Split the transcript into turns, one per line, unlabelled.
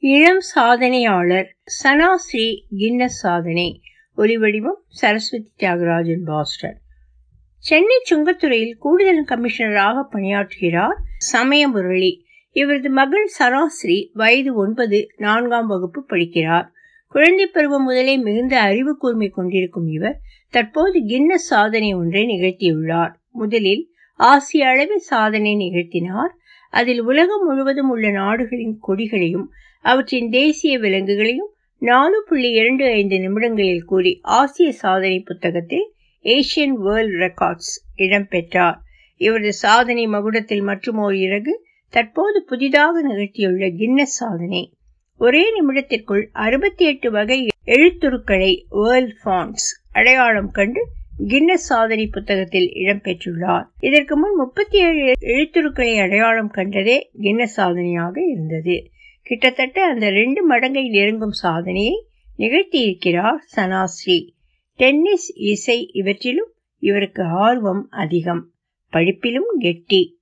இளம் சாதனையாளர் சனாஸ்ரீ கின்னஸ் சாதனை ஒலிவடிவம் சரஸ்வதி தியாகராஜன் பாஸ்டன் சென்னை சுங்கத்துறையில் கூடுதல் கமிஷனராக பணியாற்றுகிறார் சமயமுரளி இவரது மகள் சராஸ்ரீ வயது ஒன்பது நான்காம் வகுப்பு படிக்கிறார் குழந்தை பருவம் முதலே மிகுந்த அறிவு கூர்மை கொண்டிருக்கும் இவர் தற்போது கின்னஸ் சாதனை ஒன்றை நிகழ்த்தியுள்ளார் முதலில் ஆசிய அளவில் சாதனை நிகழ்த்தினார் அதில் உலகம் முழுவதும் உள்ள நாடுகளின் கொடிகளையும் அவற்றின் தேசிய விலங்குகளையும் நாலு புள்ளி இரண்டு ஐந்து நிமிடங்களில் கூறி ஆசிய சாதனை புத்தகத்தில் ஏசியன் வேர்ல்ட் ரெக்கார்ட்ஸ் இடம்பெற்றார் இவரது சாதனை மகுடத்தில் மற்றும் ஓர் இறகு தற்போது புதிதாக நிகழ்த்தியுள்ள கின்னஸ் சாதனை ஒரே நிமிடத்திற்குள் அறுபத்தி எட்டு வகை எழுத்துருக்களை வேர்ல்ட் ஃபான்ஸ் அடையாளம் கண்டு கின்னஸ் சாதனை புத்தகத்தில் இடம்பெற்றுள்ளார் இதற்கு முன் முப்பத்தி ஏழு எழுத்துருக்களை அடையாளம் கண்டதே கின்னஸ் சாதனையாக இருந்தது கிட்டத்தட்ட அந்த ரெண்டு மடங்கை நெருங்கும் சாதனையை நிகழ்த்தியிருக்கிறார் சனாஸ்ரீ டென்னிஸ் இசை இவற்றிலும் இவருக்கு ஆர்வம் அதிகம் படிப்பிலும் கெட்டி